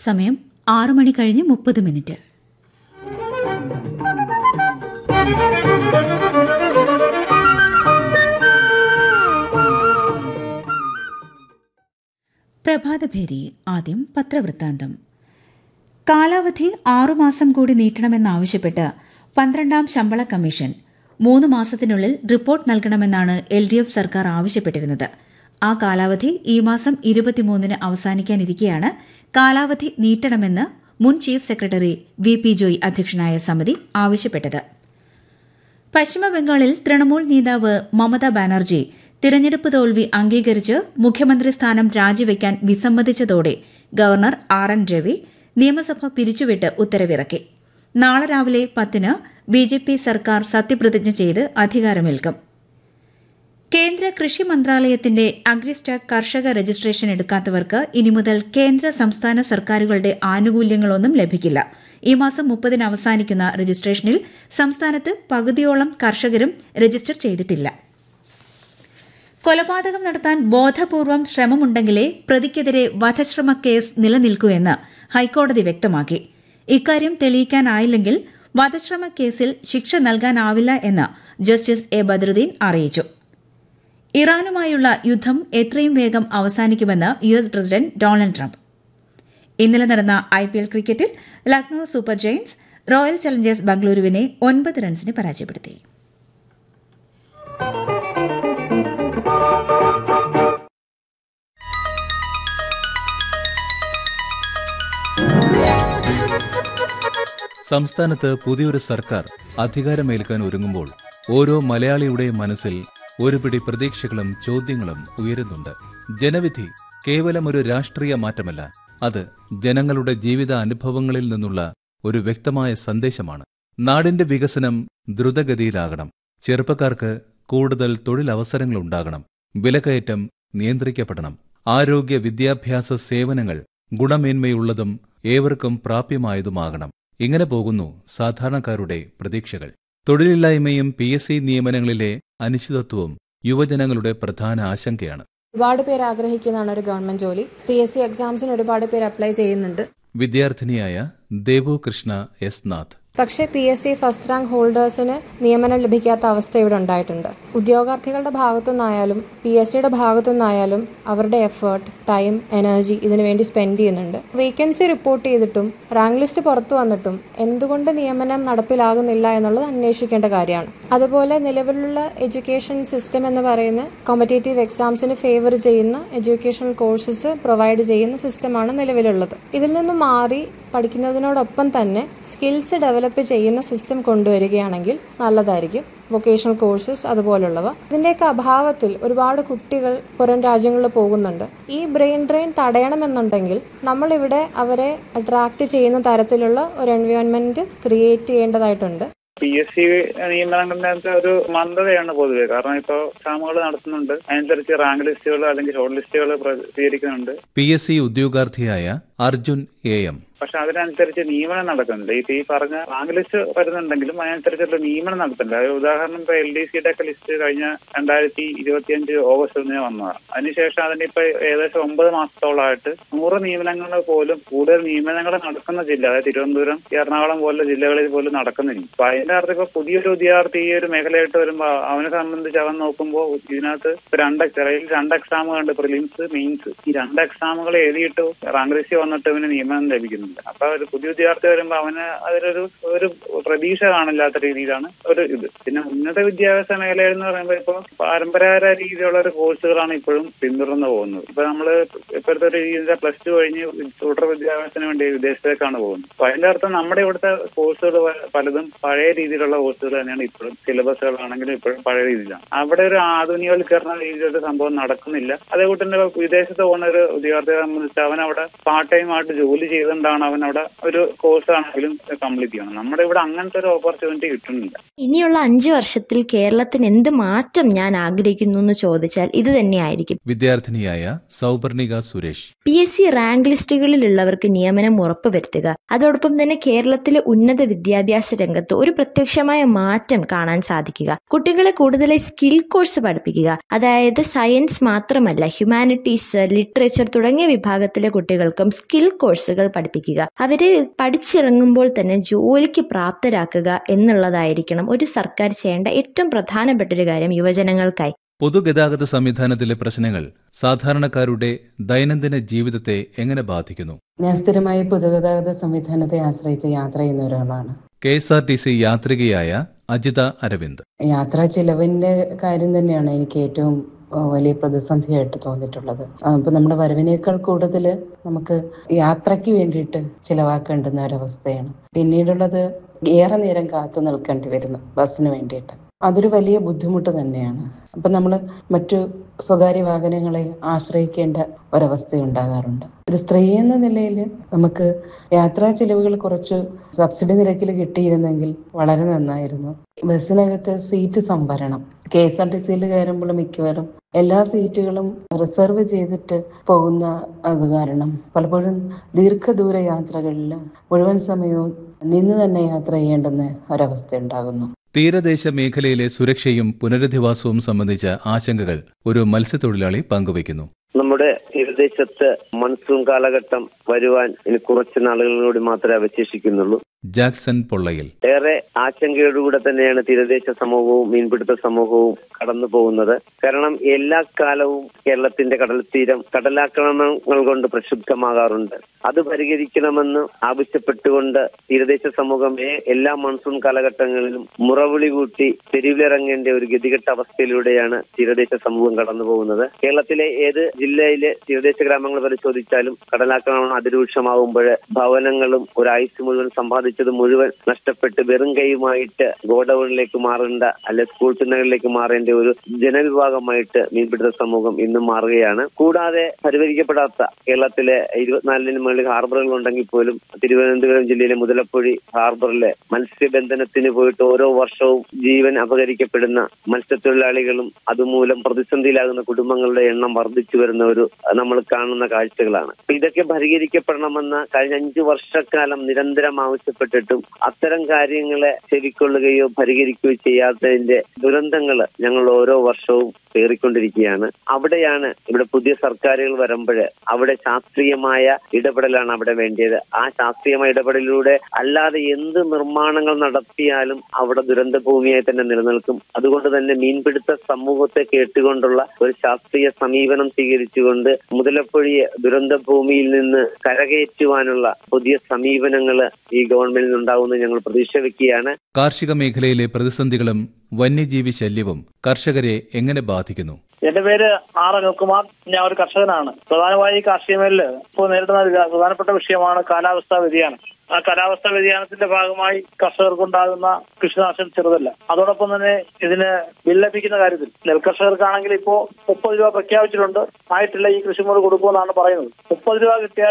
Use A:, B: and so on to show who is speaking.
A: സമയം ആറു മണി കഴിഞ്ഞ് മുപ്പത് മിനിറ്റ് പ്രഭാതഭേരി ആദ്യം പത്രവൃത്താന്തം കാലാവധി ആറുമാസം കൂടി നീട്ടണമെന്നാവശ്യപ്പെട്ട് പന്ത്രണ്ടാം ശമ്പള കമ്മീഷൻ മൂന്ന് മാസത്തിനുള്ളിൽ റിപ്പോർട്ട് നൽകണമെന്നാണ് എൽ ഡി എഫ് സർക്കാർ ആവശ്യപ്പെട്ടിരുന്നത് ആ കാലാവധി ഈ മാസം ഇരുപത്തിമൂന്നിന് അവസാനിക്കാനിരിക്കെയാണ് കാലാവധി നീട്ടണമെന്ന് മുൻ chief secretary V P Joy അധ്യക്ഷനായ സമിതി ആവശ്യപ്പെട്ടത് പശ്ചിമബംഗാളിൽ തൃണമൂൽ നേതാവ് മമതാ ബാനർജി തിരഞ്ഞെടുപ്പ് തോൽവി അംഗീകരിച്ച് മുഖ്യമന്ത്രി സ്ഥാനം രാജിവെക്കാൻ വിസമ്മതിച്ചതോടെ ഗവർണർ ആർ എൻ രവി നിയമസഭ പിരിച്ചുവിട്ട് ഉത്തരവിറക്കി നാളെ രാവിലെ പത്തിന് ബി ജെ പി സർക്കാർ സത്യപ്രതിജ്ഞ ചെയ്ത് അധികാരമേൽക്കും കേന്ദ്ര കൃഷി മന്ത്രാലയത്തിന്റെ അഗ്രിസ്റ്റാക് കർഷക രജിസ്ട്രേഷൻ എടുക്കാത്തവർക്ക് ഇനി മുതൽ കേന്ദ്ര സംസ്ഥാന സർക്കാരുകളുടെ ആനുകൂല്യങ്ങളൊന്നും ലഭിക്കില്ല ഈ മാസം മുപ്പതിന് അവസാനിക്കുന്ന രജിസ്ട്രേഷനിൽ സംസ്ഥാനത്ത് പകുതിയോളം കർഷകരും രജിസ്റ്റർ ചെയ്തിട്ടില്ല കൊലപാതകം നടത്താൻ ബോധപൂർവം ശ്രമമുണ്ടെങ്കിലേ പ്രതിക്കെതിരെ വധശ്രമ കേസ് നിലനിൽക്കൂ എന്ന് ഹൈക്കോടതി വ്യക്തമാക്കി ഇക്കാര്യം തെളിയിക്കാനായില്ലെങ്കിൽ വധശ്രമ കേസിൽ ശിക്ഷ നൽകാനാവില്ല എന്ന് ജസ്റ്റിസ് എ ബദ്രുദ്ദീൻ അറിയിച്ചു ഇറാനുമായുള്ള യുദ്ധം എത്രയും വേഗം അവസാനിക്കുമെന്ന് U S president Donald Trump ഇന്നലെ നടന്ന ഐ പി എൽ ക്രിക്കറ്റിൽ Lucknow super giants royal challengers ബംഗളൂരുവിനെ ഒൻപത് റൺസിന് പരാജയപ്പെടുത്തി
B: സംസ്ഥാനത്ത് പുതിയൊരു സർക്കാർ അധികാരമേൽക്കാൻ ഒരുങ്ങുമ്പോൾ ഓരോ മലയാളിയുടെയും മനസ്സിൽ ഒരു പിടി പ്രതീക്ഷകളും ചോദ്യങ്ങളും ഉയരുന്നുണ്ട് ജനവിധി കേവലം ഒരു രാഷ്ട്രീയ മാറ്റമല്ല അത് ജനങ്ങളുടെ ജീവിത അനുഭവങ്ങളിൽ നിന്നുള്ള ഒരു വ്യക്തമായ സന്ദേശമാണ് നാടിന്റെ വികസനം ദ്രുതഗതിയിലാകണം ചെറുപ്പക്കാർക്ക് കൂടുതൽ തൊഴിലവസരങ്ങളുണ്ടാകണം വിലക്കയറ്റം നിയന്ത്രിക്കപ്പെടണം ആരോഗ്യ വിദ്യാഭ്യാസ സേവനങ്ങൾ ഗുണമേന്മയുള്ളതും ഏവർക്കും പ്രാപ്യമായതുമാകണം ഇങ്ങനെ പോകുന്നു സാധാരണക്കാരുടെ പ്രതീക്ഷകൾ തൊഴിലില്ലായ്മയും പി എസ് സി നിയമനങ്ങളിലെ അനിശ്ചിതത്വവും യുവജനങ്ങളുടെ പ്രധാന ആശങ്കയാണ്
C: ഒരുപാട് പേര് ആഗ്രഹിക്കുന്നതാണ് ഒരു ഗവൺമെന്റ് ജോലി പി എസ് സി എക്സാംസിന് ഒരുപാട് പേര് അപ്ലൈ ചെയ്യുന്നുണ്ട്
B: വിദ്യാർത്ഥിനിയായ ദേവു കൃഷ്ണ എസ് നാഥ്
C: പക്ഷേ P S C first rank ഹോൾഡേഴ്സിന് നിയമനം ലഭിക്കാത്ത അവസ്ഥ ഇവിടെ ഉണ്ടായിട്ടുണ്ട് ഉദ്യോഗാർത്ഥികളുടെ ഭാഗത്തു നിന്നായാലും പി എസ് സിയുടെ ഭാഗത്തു നിന്നായാലും അവരുടെ എഫേർട്ട് ടൈം എനർജി ഇതിനു വേണ്ടി സ്പെൻഡ് ചെയ്യുന്നുണ്ട് വേക്കൻസി റിപ്പോർട്ട് ചെയ്തിട്ടും റാങ്ക് ലിസ്റ്റ് പുറത്തു വന്നിട്ടും എന്തുകൊണ്ട് നിയമനം നടപ്പിലാകുന്നില്ല എന്നുള്ളത് അന്വേഷിക്കേണ്ട കാര്യമാണ് അതുപോലെ നിലവിലുള്ള എഡ്യൂക്കേഷൻ സിസ്റ്റം എന്ന് പറയുന്ന കോമ്പറ്റേറ്റീവ് എക്സാംസിന് ഫേവർ ചെയ്യുന്ന എഡ്യൂക്കേഷണൽ കോഴ്സസ് പ്രൊവൈഡ് ചെയ്യുന്ന സിസ്റ്റമാണ് നിലവിലുള്ളത് ഇതിൽ നിന്നും മാറി പഠിക്കുന്നതിനോടൊപ്പം തന്നെ സ്കിൽസ് ഡെവലപ്പ് ചെയ്യുന്ന സിസ്റ്റം കൊണ്ടുവരികയാണെങ്കിൽ നല്ലതായിരിക്കും വൊക്കേഷണൽ കോഴ്സസ് അതുപോലുള്ളവ ഇതിന്റെയൊക്കെ അഭാവത്തിൽ ഒരുപാട് കുട്ടികൾ പുറം രാജ്യങ്ങളിൽ പോകുന്നുണ്ട് ഈ ബ്രെയിൻ ഡ്രെയിൻ തടയണമെന്നുണ്ടെങ്കിൽ നമ്മളിവിടെ അവരെ അട്രാക്ട് ചെയ്യുന്ന തരത്തിലുള്ള ഒരു എൻവയോൺമെന്റ് ക്രിയേറ്റ് ചെയ്യേണ്ടതായിട്ടുണ്ട്
D: പി എസ് സി നിയമനങ്ങളുടെ ഒരു മന്ദതയാണ് പൊതുവെ കാരണം ഇപ്പോൾ എക്സാമുകൾ നടത്തുന്നുണ്ട് അതിനനുസരിച്ച് റാങ്ക് ലിസ്റ്റുകൾ അല്ലെങ്കിൽ ഷോർട്ട് ലിസ്റ്റുകൾ പ്രസിദ്ധീകരിക്കുന്നുണ്ട്
B: പി എസ് സി ഉദ്യോഗാർത്ഥിയായ അർജുൻ എ എം
D: പക്ഷെ അതിനനുസരിച്ച് നിയമനം നടക്കുന്നില്ല ഇപ്പൊ ഈ പറഞ്ഞ റാങ്ക് ലിസ്റ്റ് വരുന്നുണ്ടെങ്കിലും അതിനനുസരിച്ചുള്ള നിയമനം നടത്തുന്നില്ല ഒരു ഉദാഹരണം ഇപ്പൊ എൽ ഡി സിയുടെ ഒക്കെ ലിസ്റ്റ് കഴിഞ്ഞ രണ്ടായിരത്തി ഇരുപത്തിയഞ്ച് ഓഗസ്റ്റ് ഒന്നിന് വന്നതാണ് അതിനുശേഷം അതിന് ഇപ്പൊ ഏകദേശം ഒമ്പത് മാസത്തോളമായിട്ട് നൂറ് നിയമനങ്ങൾ പോലും കൂടുതൽ നിയമനങ്ങൾ നടക്കുന്ന ജില്ല അതായത് തിരുവനന്തപുരം എറണാകുളം പോലുള്ള ജില്ലകളിൽ പോലും നടക്കുന്നില്ല അപ്പൊ അതിന്റെ അർത്ഥം ഇപ്പൊ പുതിയൊരു ഉദ്യോഗാർത്ഥി ഈ ഒരു മേഖലയായിട്ട് വരുമ്പോ അവനെ സംബന്ധിച്ച് അവൻ നോക്കുമ്പോൾ ഇതിനകത്ത് ഇപ്പൊ രണ്ട് ചിലയിൽ രണ്ട് എക്സാമുകളുണ്ട് പ്രിലിംസ് മെയിൻസ് ഈ രണ്ട് എക്സാമുകൾ എഴുതിയിട്ട് റാങ്ക് ലിസ്റ്റ് വന്നിട്ട് ഇവന് നിയമനം ലഭിക്കുന്നില്ല അപ്പൊ ഒരു പുതിയ വിദ്യാർത്ഥി വരുമ്പോ അവന് അതിലൊരു ഒരു പ്രതീക്ഷ കാണില്ലാത്ത രീതിയിലാണ് ഒരു ഇത് പിന്നെ ഉന്നത വിദ്യാഭ്യാസ മേഖല എന്ന് പറയുമ്പോൾ ഇപ്പൊ പരമ്പരാഗത രീതിയിലുള്ള ഒരു കോഴ്സുകളാണ് ഇപ്പോഴും പിന്തുടർന്നു പോകുന്നത് ഇപ്പൊ നമ്മള് ഇപ്പോഴത്തെ ഒരു രീതിയിൽ പ്ലസ് ടു കഴിഞ്ഞ് തുടർ വിദ്യാഭ്യാസത്തിന് വേണ്ടി വിദേശത്തേക്കാണ് പോകുന്നത് അപ്പൊ അതിന്റെ അർത്ഥം നമ്മുടെ ഇവിടുത്തെ കോഴ്സുകൾ പലതും പഴയ രീതിയിലുള്ള കോഴ്സുകൾ തന്നെയാണ് ഇപ്പോഴും സിലബസുകളാണെങ്കിലും ഇപ്പോഴും പഴയ രീതിയിലാണ് അവിടെ ഒരു ആധുനികവൽക്കരണ രീതിയിലൊരു സംഭവം നടക്കുന്നില്ല അതേപോലെ തന്നെ വിദേശത്ത് പോകുന്ന ഒരു ഉദ്യോഗാർത്ഥിയെ സംബന്ധിച്ച് അവൻ അവിടെ പാർട്ട് ടൈം ആയിട്ട് ജോലി ചെയ്തുകൊണ്ടാണ് ആണ് അവൻ അവിടെ ഒരു കോഴ്സ് ആണെങ്കിലും കംപ്ലീറ്റ് ചെയ്യണം നമ്മുടെ ഇവിടെ അങ്ങനത്തെ ഒരു ഓപ്പർച്യൂണിറ്റി കിട്ടുന്നില്ല
E: ഇനിയുള്ള അഞ്ചു വർഷത്തിൽ കേരളത്തിന് എന്ത് മാറ്റം ഞാൻ ആഗ്രഹിക്കുന്നു എന്ന് ചോദിച്ചാൽ ഇത് തന്നെയായിരിക്കും
B: വിദ്യാർത്ഥിനിയായ Souparnika Suresh
E: P S C rank ലിസ്റ്റുകളിലുള്ളവർക്ക് നിയമനം ഉറപ്പുവരുത്തുക അതോടൊപ്പം തന്നെ കേരളത്തിലെ ഉന്നത വിദ്യാഭ്യാസ രംഗത്ത് ഒരു പ്രത്യക്ഷമായ മാറ്റം കാണാൻ സാധിക്കുക കുട്ടികളെ കൂടുതലായി സ്കിൽ കോഴ്സ് പഠിപ്പിക്കുക അതായത് സയൻസ് മാത്രമല്ല ഹ്യൂമാനിറ്റീസ് ലിറ്ററേച്ചർ തുടങ്ങിയ വിഭാഗത്തിലെ കുട്ടികൾക്കും സ്കിൽ കോഴ്സുകൾ പഠിപ്പിക്കുക അവരെ പഠിച്ചിറങ്ങുമ്പോൾ തന്നെ ജോലിക്ക് പ്രാപ്തരാക്കുക എന്നുള്ളതായിരിക്കണം ഒരു സർക്കാർ ചെയ്യേണ്ട ഏറ്റവും പ്രധാനപ്പെട്ട ഒരു കാര്യം യുവജനങ്ങൾക്കായി
B: പൊതുഗതാഗത സംവിധാനത്തിലെ പ്രശ്നങ്ങൾ സാധാരണക്കാരുടെ ദൈനംദിന ജീവിതത്തെ എങ്ങനെ ബാധിക്കുന്നു
F: ഞാൻ സ്ഥിരമായി പൊതുഗതാഗത സംവിധാനത്തെ ആശ്രയിച്ച് യാത്ര ചെയ്യുന്ന ഒരാളാണ്
B: K S R T C യാത്രികയായ അജിത അരവിന്ദ്
F: യാത്രാ ചിലവിന്റെ കാര്യം തന്നെയാണ് എനിക്ക് ഏറ്റവും ആ, വലിയ പ്രതിസന്ധിയായിട്ട് തോന്നിയിട്ടുള്ളത് അപ്പോൾ നമ്മുടെ വരവിനേക്കാൾ കൂടുതൽ നമുക്ക് യാത്രയ്ക്ക് വേണ്ടിയിട്ട് ചിലവാക്കേണ്ടുന്ന ഒരവസ്ഥയാണ് പിന്നീടുള്ളത് ഏറെ നേരം കാത്തു നിൽക്കേണ്ടി വരുന്നു ബസ്സിന് വേണ്ടിയിട്ട് അതൊരു വലിയ ബുദ്ധിമുട്ട് തന്നെയാണ് അപ്പം നമ്മൾ മറ്റു സ്വകാര്യ വാഹനങ്ങളെ ആശ്രയിക്കേണ്ട ഒരവസ്ഥ ഉണ്ടാകാറുണ്ട് ഒരു സ്ത്രീ എന്ന നിലയിൽ നമുക്ക് യാത്രാ ചിലവുകൾ കുറച്ച് സബ്സിഡി നിരക്കിൽ കിട്ടിയിരുന്നെങ്കിൽ വളരെ നന്നായിരുന്നു ബസ്സിനകത്ത് സീറ്റ് സംവരണം കെ എസ് ആർ ടി സിയിൽ കയറുമ്പോൾ മിക്കവാറും എല്ലാ സീറ്റുകളും റിസർവ് ചെയ്തിട്ട് പോകുന്ന അത് കാരണം പലപ്പോഴും ദീർഘദൂര യാത്രകളിൽ മുഴുവൻ സമയവും നിന്ന് തന്നെ യാത്ര ചെയ്യേണ്ടുന്ന ഒരവസ്ഥ ഉണ്ടാകുന്നു
B: തീരദേശ മേഖലയിലെ സുരക്ഷയും പുനരധിവാസവും സംബന്ധിച്ച ആശങ്കകൾ ഒരു മത്സ്യത്തൊഴിലാളി പങ്കുവയ്ക്കുന്നു
G: നമ്മുടെ തീരദേശത്ത് മൺസൂൺ കാലഘട്ടം വരുവാൻ ഇനി കുറച്ച് നാളുകളിലൂടെ മാത്രമേ അവശേഷിക്കുന്നുള്ളൂ
B: ജാക്സൺ പൊള്ളയിൽ
G: ഏറെ ആശങ്കയോടുകൂടെ തന്നെയാണ് തീരദേശ സമൂഹവും മീൻപിടുത്ത സമൂഹവും കടന്നു പോകുന്നത് കാരണം എല്ലാ കാലവും കേരളത്തിന്റെ കടൽ തീരം കടലാക്രമണങ്ങൾ കൊണ്ട് പ്രക്ഷുബ്ധമാകാറുണ്ട് അത് പരിഹരിക്കണമെന്ന് ആവശ്യപ്പെട്ടുകൊണ്ട് തീരദേശ സമൂഹമേ എല്ലാ മൺസൂൺ കാലഘട്ടങ്ങളിലും മുറവിളി കൂട്ടി തെരുവിലിറങ്ങേണ്ട ഒരു ഗതികെട്ട അവസ്ഥയിലൂടെയാണ് തീരദേശ സമൂഹം കടന്നു പോകുന്നത് കേരളത്തിലെ ഏത് ജില്ലയിലെ തീരദേശ ഗ്രാമങ്ങൾ പരിശോധിച്ചാലും കടലാക്രമണം അതിരൂക്ഷമാകുമ്പോൾ ഭവനങ്ങളും ഒരാഴ്ച മുഴുവൻ സമ്പാദിച്ചത് മുഴുവൻ നഷ്ടപ്പെട്ട് വെറും കൈയുമായിട്ട് ഗോഡൌണിലേക്ക് മാറേണ്ട അല്ലെ സ്കൂൾ ചിഹ്നങ്ങളിലേക്ക് മാറേണ്ട ഒരു ജനവിഭാഗമായിട്ട് മീൻപിടുത്ത സമൂഹം ഇന്നും മാറുകയാണ് കൂടാതെ പരിഹരിക്കപ്പെടാത്ത കേരളത്തിലെ ഇരുപത്തിനാലിന് മുകളിൽ ഹാർബറുകൾ ഉണ്ടെങ്കിൽ പോലും തിരുവനന്തപുരം ജില്ലയിലെ മുതലപ്പൊഴി ഹാർബറിലെ മത്സ്യബന്ധനത്തിന് പോയിട്ട് ഓരോ വർഷവും ജീവൻ അപകരിക്കപ്പെടുന്ന മത്സ്യത്തൊഴിലാളികളും അതുമൂലം പ്രതിസന്ധിയിലാകുന്ന കുടുംബങ്ങളുടെ എണ്ണം വർദ്ധിച്ചു വരുന്ന ഒരു നമ്മൾ കാണുന്ന കാഴ്ചകളാണ് അപ്പൊ ഇതൊക്കെ പരിഹരിക്കപ്പെടണമെന്ന് കഴിഞ്ഞ അഞ്ചു വർഷക്കാലം നിരന്തരം ആവശ്യപ്പെട്ടിട്ടും അത്തരം കാര്യങ്ങളെ ചെവിക്കൊള്ളുകയോ പരിഹരിക്കുകയോ ചെയ്യാത്തതിന്റെ ദുരന്തങ്ങൾ ഞങ്ങൾ ഓരോ വർഷവും കയറിക്കൊണ്ടിരിക്കുകയാണ് അവിടെയാണ് ഇവിടെ പുതിയ സർക്കാരുകൾ വരുമ്പോൾ അവിടെ ശാസ്ത്രീയമായ ഇടപെടലാണ് അവിടെ വേണ്ടിയത് ആ ശാസ്ത്രീയമായ ഇടപെടലിലൂടെ അല്ലാതെ എന്ത് നിർമ്മാണങ്ങൾ നടത്തിയാലും അവിടെ ദുരന്ത ഭൂമിയായി തന്നെ നിലനിൽക്കും അതുകൊണ്ട് തന്നെ മീൻപിടുത്ത സമൂഹത്തെ കേട്ടുകൊണ്ടുള്ള ഒരു ശാസ്ത്രീയ സമീപനം സ്വീകരിച്ചുകൊണ്ട് മുതലപ്പൊഴിയെ ദുരന്ത ഭൂമിയിൽ നിന്ന് കരകയറ്റുവാനുള്ള പുതിയ സമീപനങ്ങൾ ഈ ഗവൺമെന്റിൽ നിന്നുണ്ടാകുമെന്ന് ഞങ്ങൾ പ്രതീക്ഷ വെക്കുകയാണ്
B: കാർഷിക മേഖലയിലെ പ്രതിസന്ധികളും വന്യജീവി ശല്യവും കർഷകരെ എങ്ങനെ ബാധിക്കുന്നു
H: എന്റെ പേര് ആർ അനിൽകുമാർ ഞാൻ ഒരു കർഷകനാണ് പ്രധാനമായി ഈ കാർഷിക മേഖലയിൽ ഇപ്പോൾ നേരിടുന്ന ഒരു പ്രധാനപ്പെട്ട വിഷയമാണ് കാലാവസ്ഥാ വ്യതിയാനം ആ കാലാവസ്ഥാ വ്യതിയാനത്തിന്റെ ഭാഗമായി കർഷകർക്കുണ്ടാകുന്ന കൃഷിനാശം ചെറുതല്ല അതോടൊപ്പം തന്നെ ഇതിന് ബിൽ ലഭിക്കുന്ന കാര്യത്തിൽ നെൽകർഷകർക്കാണെങ്കിൽ ഇപ്പോ മുപ്പത് രൂപ പ്രഖ്യാപിച്ചിട്ടുണ്ട് ആയിട്ടില്ല ഈ കൃഷിമൂട് കൊടുക്കുമെന്നാണ് പറയുന്നത് മുപ്പത് രൂപ കിട്ടിയാൽ